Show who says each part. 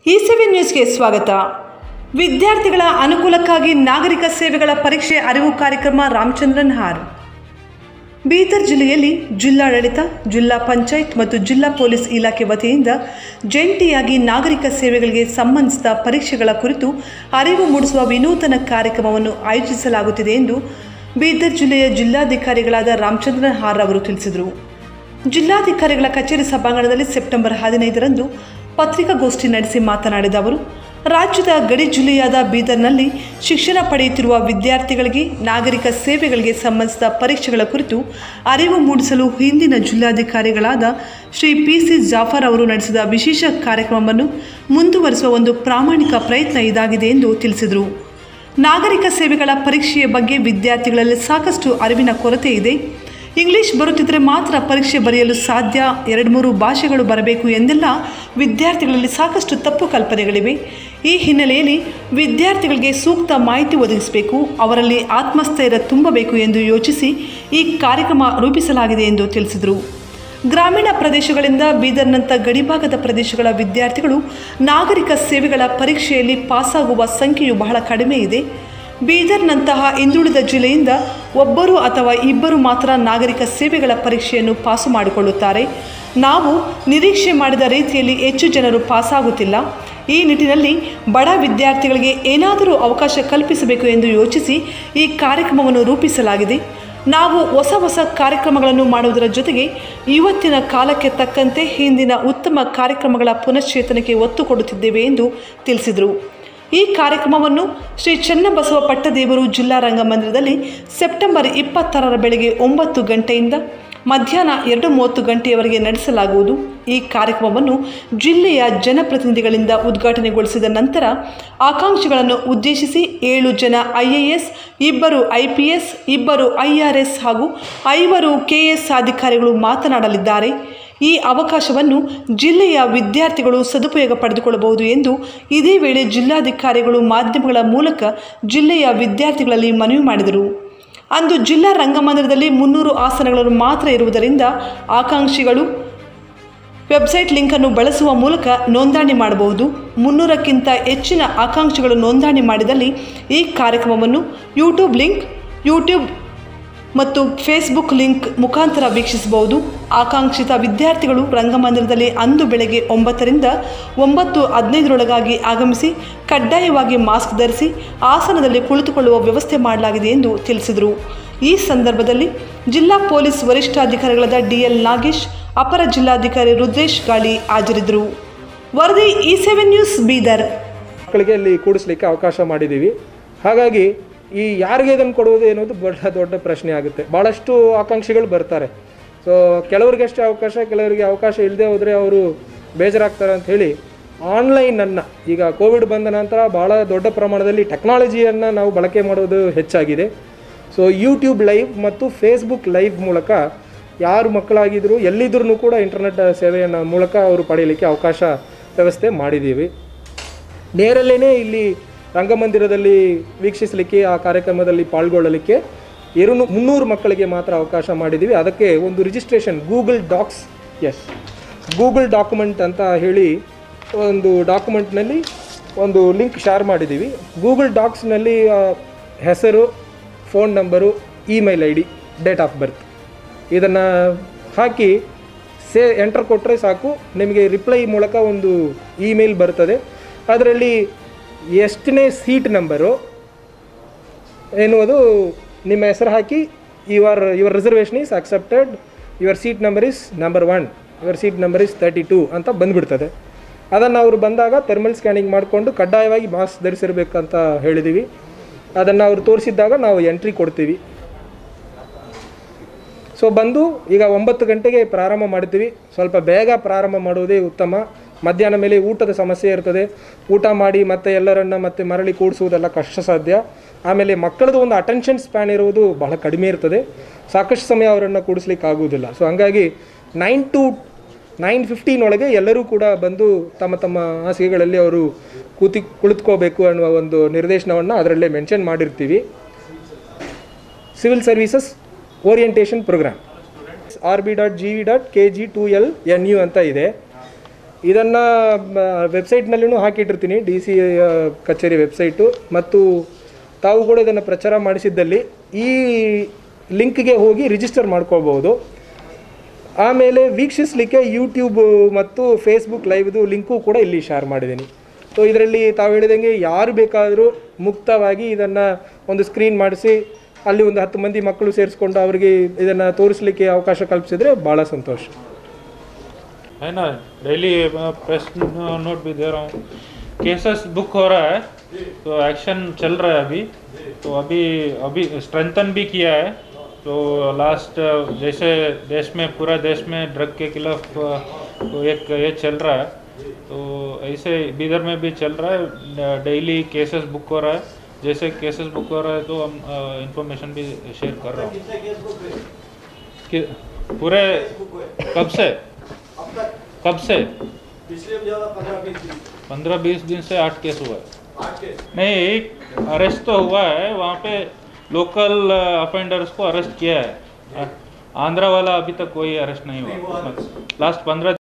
Speaker 1: E seven ನ್ಯೂಸ್ಗೆ ಸ್ವಾಗತ ವಿದ್ಯಾರ್ಥಿಗಳ ಅನುಕೂಲಕ್ಕಾಗಿ ನಾಗರಿಕ ಸೇವೆಗಳ ಪರೀಕ್ಷೆ ಅರಿವು ಕಾರ್ಯಕ್ರಮ ರಾಮಚಂದ್ರನ್ ಹಾರ್ ಬೀದರ್ ಜಿಲ್ಲೆಯಲ್ಲಿ ಜಿಲ್ಲಾಡಳಿತ ಜಿಲ್ಲಾ ಪಂಚಾಯತ್ ಮತ್ತು ಜಿಲ್ಲಾ ಪೊಲೀಸ್ ಇಲಾಖೆ ವತಿಯಿಂದ ಜಂಟಿಯಾಗಿ ನಾಗರಿಕ ಸೇವೆಗಳಿಗೆ ಸಂಬಂಧಿಸಿದ ಪರೀಕ್ಷೆಗಳ ಕುರಿತು ಅರಿವು ಮೂಡಿಸುವ ವಿನೂತನ ಕಾರ್ಯಕ್ರಮವನ್ನು ಆಯೋಜಿಸಲಾಗುತ್ತಿದೆ ಎಂದು ಬೀದರ್ ಜಿಲ್ಲೆಯ ಜಿಲ್ಲಾಧಿಕಾರಿಗಳಾದ ರಾಮಚಂದ್ರನ್ ಹಾರ್ ಅವರು ತಿಳಿಸಿದರು ಜಿಲ್ಲಾಧಿಕಾರಿಗಳ ಕಚೇರಿ ಸಭಾಂಗಣದಲ್ಲಿ ಸೆಪ್ಟೆಂಬರ್ ಹದಿನೈದರಂದು ಪತ್ರಿಕಾಗೋಷ್ಠಿ ನಡೆಸಿ ಮಾತನಾಡಿದ ಅವರು ರಾಜ್ಯದ ಗಡಿ ಜಿಲ್ಲೆಯಾದ ಬೀದರ್ನಲ್ಲಿ ಶಿಕ್ಷಣ ಪಡೆಯುತ್ತಿರುವ ವಿದ್ಯಾರ್ಥಿಗಳಿಗೆ ನಾಗರಿಕ ಸೇವೆಗಳಿಗೆ ಸಂಬಂಧಿಸಿದ ಪರೀಕ್ಷೆಗಳ ಕುರಿತು ಅರಿವು ಮೂಡಿಸಲು ಹಿಂದಿನ ಜಿಲ್ಲಾಧಿಕಾರಿಗಳಾದ ಶ್ರೀ ಪಿ ಸಿ ಜಾಫರ್ ಅವರು ನಡೆಸಿದ ವಿಶೇಷ ಕಾರ್ಯಕ್ರಮವನ್ನು ಮುಂದುವರಿಸುವ ಒಂದು ಪ್ರಾಮಾಣಿಕ ಪ್ರಯತ್ನ ಇದಾಗಿದೆ ಎಂದು ತಿಳಿಸಿದರು ನಾಗರಿಕ ಸೇವೆಗಳ ಪರೀಕ್ಷೆಯ ಬಗ್ಗೆ ವಿದ್ಯಾರ್ಥಿಗಳಲ್ಲಿ ಸಾಕಷ್ಟು ಅರಿವಿನ ಕೊರತೆ ಇದೆ ಇಂಗ್ಲಿಷ್ ಬರುತ್ತಿದ್ದರೆ ಮಾತ್ರ ಪರೀಕ್ಷೆ ಬರೆಯಲು ಸಾಧ್ಯ ಎರಡು ಮೂರು ಭಾಷೆಗಳು ಬರಬೇಕು ಎಂದೆಲ್ಲ ವಿದ್ಯಾರ್ಥಿಗಳಲ್ಲಿ ಸಾಕಷ್ಟು ತಪ್ಪು ಕಲ್ಪನೆಗಳಿವೆ ಈ ಹಿನ್ನೆಲೆಯಲ್ಲಿ ವಿದ್ಯಾರ್ಥಿಗಳಿಗೆ ಸೂಕ್ತ ಮಾಹಿತಿ ಒದಗಿಸಬೇಕು ಅವರಲ್ಲಿ ಆತ್ಮಸ್ಥೈರ್ಯ ತುಂಬಬೇಕು ಎಂದು ಯೋಚಿಸಿ ಈ ಕಾರ್ಯಕ್ರಮ ರೂಪಿಸಲಾಗಿದೆ ಎಂದು ತಿಳಿಸಿದರು ಗ್ರಾಮೀಣ ಪ್ರದೇಶಗಳಿಂದ ಬೀದರ್ನಂಥ ಗಡಿಭಾಗದ ಪ್ರದೇಶಗಳ ವಿದ್ಯಾರ್ಥಿಗಳು ನಾಗರಿಕ ಸೇವೆಗಳ ಪರೀಕ್ಷೆಯಲ್ಲಿ ಪಾಸಾಗುವ ಸಂಖ್ಯೆಯು ಬಹಳ ಕಡಿಮೆ ಇದೆ ಬೀದರ್ನಂತಹ ಹಿಂದುಳಿದ ಜಿಲ್ಲೆಯಿಂದ ಒಬ್ಬರು ಅಥವಾ ಇಬ್ಬರು ಮಾತ್ರ ನಾಗರಿಕ ಸೇವೆಗಳ ಪರೀಕ್ಷೆಯನ್ನು ಪಾಸು ಮಾಡಿಕೊಳ್ಳುತ್ತಾರೆ ನಾವು ನಿರೀಕ್ಷೆ ಮಾಡಿದ ರೀತಿಯಲ್ಲಿ ಹೆಚ್ಚು ಜನರು ಪಾಸಾಗುತ್ತಿಲ್ಲ ಈ ನಿಟ್ಟಿನಲ್ಲಿ ಬಡ ವಿದ್ಯಾರ್ಥಿಗಳಿಗೆ ಏನಾದರೂ ಅವಕಾಶ ಕಲ್ಪಿಸಬೇಕು ಎಂದು ಯೋಚಿಸಿ ಈ ಕಾರ್ಯಕ್ರಮವನ್ನು ರೂಪಿಸಲಾಗಿದೆ ನಾವು ಹೊಸ ಹೊಸ ಕಾರ್ಯಕ್ರಮಗಳನ್ನು ಮಾಡುವುದರ ಜೊತೆಗೆ ಇವತ್ತಿನ ಕಾಲಕ್ಕೆ ತಕ್ಕಂತೆ ಹಿಂದಿನ ಉತ್ತಮ ಕಾರ್ಯಕ್ರಮಗಳ ಪುನಶ್ಚೇತನಕ್ಕೆ ಒತ್ತು ಕೊಡುತ್ತಿದ್ದೇವೆ ಎಂದು ತಿಳಿಸಿದರು ಈ ಕಾರ್ಯಕ್ರಮವನ್ನು ಶ್ರೀ ಚನ್ನಬಸವ ಪಟ್ಟದೇವರು ಜಿಲ್ಲಾ ರಂಗಮಂದಿರದಲ್ಲಿ ಸೆಪ್ಟೆಂಬರ್ ಇಪ್ಪತ್ತಾರರ ಬೆಳಗ್ಗೆ ಒಂಬತ್ತು ಗಂಟೆಯಿಂದ ಮಧ್ಯಾಹ್ನ ಎರಡು ಮೂವತ್ತು ಗಂಟೆಯವರೆಗೆ ನಡೆಸಲಾಗುವುದು ಈ ಕಾರ್ಯಕ್ರಮವನ್ನು ಜಿಲ್ಲೆಯ ಜನಪ್ರತಿನಿಧಿಗಳಿಂದ ಉದ್ಘಾಟನೆಗೊಳಿಸಿದ ನಂತರ ಆಕಾಂಕ್ಷಿಗಳನ್ನು ಉದ್ದೇಶಿಸಿ ಏಳು ಜನ ಐ ಎ ಎಸ್ ಇಬ್ಬರು ಐ ಪಿ ಎಸ್ ಇಬ್ಬರು ಐ ಆರ್ ಎಸ್ ಹಾಗೂ ಐವರು ಕೆ ಎಸ್ ಅಧಿಕಾರಿಗಳು ಮಾತನಾಡಲಿದ್ದಾರೆ ಈ ಅವಕಾಶವನ್ನು ಜಿಲ್ಲೆಯ ವಿದ್ಯಾರ್ಥಿಗಳು ಸದುಪಯೋಗ ಪಡೆದುಕೊಳ್ಳಬಹುದು ಎಂದು ಇದೇ ವೇಳೆ ಜಿಲ್ಲಾಧಿಕಾರಿಗಳು ಮಾಧ್ಯಮಗಳ ಮೂಲಕ ಜಿಲ್ಲೆಯ ವಿದ್ಯಾರ್ಥಿಗಳಲ್ಲಿ ಮನವಿ ಮಾಡಿದರು ಅಂದು ಜಿಲ್ಲಾ ರಂಗಮಂದಿರದಲ್ಲಿ ಮುನ್ನೂರು ಆಸನಗಳು ಮಾತ್ರ ಇರುವುದರಿಂದ ಆಕಾಂಕ್ಷಿಗಳು ವೆಬ್ಸೈಟ್ ಲಿಂಕನ್ನು ಬಳಸುವ ಮೂಲಕ ನೋಂದಣಿ ಮಾಡಬಹುದು ಮುನ್ನೂರಕ್ಕಿಂತ ಹೆಚ್ಚಿನ ಆಕಾಂಕ್ಷಿಗಳು ನೋಂದಣಿ ಮಾಡಿದಲ್ಲಿ ಈ ಕಾರ್ಯಕ್ರಮವನ್ನು ಯೂಟ್ಯೂಬ್ ಲಿಂಕ್ ಯೂಟ್ಯೂಬ್ ಮತ್ತು ಫೇಸ್ಬುಕ್ ಲಿಂಕ್ ಮುಖಾಂತರ ವೀಕ್ಷಿಸಬಹುದು ಆಕಾಂಕ್ಷಿತ ವಿದ್ಯಾರ್ಥಿಗಳು ರಂಗಮಂದಿರದಲ್ಲಿ ಅಂದು ಬೆಳಗ್ಗೆ ಒಂಬತ್ತರಿಂದ ಒಂಬತ್ತು ಹದಿನೈದರೊಳಗಾಗಿ ಆಗಮಿಸಿ ಕಡ್ಡಾಯವಾಗಿ ಮಾಸ್ಕ್ ಧರಿಸಿ ಆಸನದಲ್ಲಿ ಕುಳಿತುಕೊಳ್ಳುವ ವ್ಯವಸ್ಥೆ ಮಾಡಲಾಗಿದೆ ಎಂದು ತಿಳಿಸಿದರು ಈ ಸಂದರ್ಭದಲ್ಲಿ ಜಿಲ್ಲಾ ಪೊಲೀಸ್ ವರಿಷ್ಠಾಧಿಕಾರಿಗಳಾದ ಡಿಎಲ್ ನಾಗೇಶ್ ಅಪರ ಜಿಲ್ಲಾಧಿಕಾರಿ ರುದ್ರೇಶ್ ಗಾಳಿ ಹಾಜರಿದ್ದರು ವರದಿ ಇ ಸೆವೆನ್ ನ್ಯೂಸ್ ಬೀದರ್
Speaker 2: ಮಕ್ಕಳಿಗೆ ಅಲ್ಲಿ ಕೂಡಿಸ್ಲಿಕ್ಕೆ ಅವಕಾಶ ಮಾಡಿದ್ದೀವಿ ಹಾಗಾಗಿ ಈ ಯಾರಿಗೆ ಇದನ್ನು ಕೊಡುವುದು ಎನ್ನುವುದು ದೊಡ್ಡ ದೊಡ್ಡ ಪ್ರಶ್ನೆ ಆಗುತ್ತೆ ಭಾಳಷ್ಟು ಆಕಾಂಕ್ಷಿಗಳು ಬರ್ತಾರೆ ಸೊ ಕೆಲವ್ರಿಗೆ ಅಷ್ಟೇ ಅವಕಾಶ ಕೆಲವರಿಗೆ ಅವಕಾಶ ಇಲ್ಲದೆ ಹೋದರೆ ಅವರು ಬೇಜಾರಾಗ್ತಾರೆ ಅಂತ ಹೇಳಿ ಆನ್ಲೈನನ್ನು ಈಗ ಕೋವಿಡ್ ಬಂದ ನಂತರ ಭಾಳ ದೊಡ್ಡ ಪ್ರಮಾಣದಲ್ಲಿ ಟೆಕ್ನಾಲಜಿಯನ್ನು ನಾವು ಬಳಕೆ ಮಾಡೋದು ಹೆಚ್ಚಾಗಿದೆ ಸೊ ಯೂಟ್ಯೂಬ್ ಲೈವ್ ಮತ್ತು ಫೇಸ್ಬುಕ್ ಲೈವ್ ಮೂಲಕ ಯಾರು ಮಕ್ಕಳಾಗಿದ್ದರೂ ಎಲ್ಲಿದ್ರೂ ಕೂಡ ಇಂಟರ್ನೆಟ್ ಸೇವೆಯನ್ನು ಮೂಲಕ ಅವರು ಪಡೆಯಲಿಕ್ಕೆ ಅವಕಾಶ ವ್ಯವಸ್ಥೆ ಮಾಡಿದ್ದೀವಿ ನೇರಲ್ಲೇ ಇಲ್ಲಿ ರಂಗಮಂದಿರದಲ್ಲಿ ವೀಕ್ಷಿಸಲಿಕ್ಕೆ ಆ ಕಾರ್ಯಕ್ರಮದಲ್ಲಿ ಪಾಲ್ಗೊಳ್ಳಲಿಕ್ಕೆ ಎರಡು ಮುನ್ನೂರು ಮಕ್ಕಳಿಗೆ ಮಾತ್ರ ಅವಕಾಶ ಮಾಡಿದ್ದೀವಿ ಅದಕ್ಕೆ ಒಂದು ರಿಜಿಸ್ಟ್ರೇಷನ್ ಗೂಗಲ್ ಡಾಕ್ಸ್ ಎಸ್ ಗೂಗಲ್ ಡಾಕ್ಯುಮೆಂಟ್ ಅಂತ ಹೇಳಿ ಒಂದು ಡಾಕ್ಯುಮೆಂಟ್ನಲ್ಲಿ ಒಂದು ಲಿಂಕ್ ಶೇರ್ ಮಾಡಿದ್ದೀವಿ ಗೂಗಲ್ ಡಾಕ್ಸ್ನಲ್ಲಿ ಆ, ಹೆಸರು phone number email I D date of birth ಇದನ್ನು ಹಾಕಿ ಸೇ ಎಂಟರ್ ಕೊಟ್ಟರೆ ಸಾಕು ನಿಮಗೆ ರಿಪ್ಲೈ ಮೂಲಕ ಒಂದು ಇಮೇಲ್ ಬರ್ತದೆ ಅದರಲ್ಲಿ ಎಷ್ಟನೇ ಸೀಟ್ ನಂಬರು ಎನ್ನುವುದು ನಿಮ್ಮ ಹೆಸರು ಹಾಕಿ your your reservation is accepted your seat number is number one your seat number is thirty two ಅಂತ ಬಂದುಬಿಡ್ತದೆ ಅದನ್ನು ಅವರು ಬಂದಾಗ ಥರ್ಮಲ್ ಸ್ಕ್ಯಾನಿಂಗ್ ಮಾಡಿಕೊಂಡು ಕಡ್ಡಾಯವಾಗಿ ಮಾಸ್ಕ್ ಧರಿಸಿರ್ಬೇಕಂತ ಹೇಳಿದ್ದೀವಿ ಅದನ್ನು ಅವರು ತೋರಿಸಿದ್ದಾಗ ನಾವು ಎಂಟ್ರಿ ಕೊಡ್ತೀವಿ ಸೊ ಬಂದು ಈಗ ಒಂಬತ್ತು ಗಂಟೆಗೆ ಪ್ರಾರಂಭ ಮಾಡ್ತೀವಿ ಸ್ವಲ್ಪ ಬೇಗ ಪ್ರಾರಂಭ ಮಾಡುವುದೇ ಉತ್ತಮ ಮಧ್ಯಾಹ್ನ ಮೇಲೆ ಊಟದ ಸಮಸ್ಯೆ ಇರ್ತದೆ ಊಟ ಮಾಡಿ ಮತ್ತೆ ಎಲ್ಲರನ್ನ ಮತ್ತೆ ಮರಳಿ ಕೂಡಿಸುವುದೆಲ್ಲ ಕಷ್ಟ ಸಾಧ್ಯ ಆಮೇಲೆ ಮಕ್ಕಳದು ಒಂದು ಅಟೆನ್ಷನ್ ಸ್ಪ್ಯಾನ್ ಇರುವುದು ಬಹಳ ಕಡಿಮೆ ಇರ್ತದೆ ಸಾಕಷ್ಟು ಸಮಯ ಅವರನ್ನು ಕೂಡಿಸ್ಲಿಕ್ಕೆ ಆಗುವುದಿಲ್ಲ ಸೊ ಹಂಗಾಗಿ ನೈನ್ ಟು ನೈನ್ ಫಿಫ್ಟೀನ್ ಒಳಗೆ ಎಲ್ಲರೂ ಕೂಡ ಬಂದು ತಮ್ಮ ತಮ್ಮ ಹಾಸಿಗೆಗಳಲ್ಲಿ ಅವರು ಕೂತಿ ಕುಳಿತುಕೋಬೇಕು ಅನ್ನುವ ಒಂದು ನಿರ್ದೇಶನವನ್ನು ಅದರಲ್ಲೇ ಮೆನ್ಷನ್ ಮಾಡಿರ್ತೀವಿ civil services orientation programme R B dot G V dot K G to L N U ಅಂತ ಇದೆ ಇದನ್ನು ವೆಬ್ಸೈಟ್ನಲ್ಲಿನೂ ಹಾಕಿಟ್ಟಿರ್ತೀನಿ ಡಿ ಸಿ ಕಚೇರಿ ವೆಬ್ಸೈಟು ಮತ್ತು ತಾವು ಕೂಡ ಇದನ್ನು ಪ್ರಚಾರ ಮಾಡಿಸಿದ್ದಲ್ಲಿ ಈ ಲಿಂಕ್ಗೆ ಹೋಗಿ ರಿಜಿಸ್ಟರ್ ಮಾಡ್ಕೊಳ್ಬೋದು ಆಮೇಲೆ ವೀಕ್ಷಿಸಲಿಕ್ಕೆ ಯೂಟ್ಯೂಬ್ ಮತ್ತು ಫೇಸ್ಬುಕ್ ಲೈವ್ದು ಲಿಂಕು ಕೂಡ ಇಲ್ಲಿ ಶೇರ್ ಮಾಡಿದ್ದೀನಿ ಸೊ ಇದರಲ್ಲಿ ತಾವು ಹೇಳಿದಂಗೆ ಯಾರು ಬೇಕಾದರೂ ಮುಕ್ತವಾಗಿ ಇದನ್ನು ಒಂದು ಸ್ಕ್ರೀನ್ ಮಾಡಿಸಿ ಅಲ್ಲಿ ಒಂದು ಹತ್ತು ಮಂದಿ ಮಕ್ಕಳು ಸೇರಿಸ್ಕೊಂಡು ಅವರಿಗೆ ಇದನ್ನು ತೋರಿಸಲಿಕ್ಕೆ ಅವಕಾಶ ಕಲ್ಪಿಸಿದ್ರೆ ಭಾಳ ಸಂತೋಷ
Speaker 3: है ना डेली प्रेस नोट भी दे रहा हूँ केसेस बुक हो रहा है तो एक्शन चल रहा है अभी तो अभी अभी स्ट्रेंथन भी किया है तो लास्ट जैसे देश में पूरा देश में ड्रग के खिलाफ अ, तो एक ये चल रहा है तो ऐसे बीदर में भी चल रहा है डेली केसेस बुक हो रहा है जैसे केसेस बुक हो रहा है तो हम इंफॉर्मेशन भी शेयर कर रहा हूँ कि पूरे कब से कब से पंद्रह बीस दिन से आठ केस हुआ है नहीं एक अरेस्ट तो हुआ है वहाँ पे लोकल अफेंडर्स को अरेस्ट किया है आंध्रा वाला अभी तक कोई अरेस्ट नहीं हुआ लास्ट पंद्रह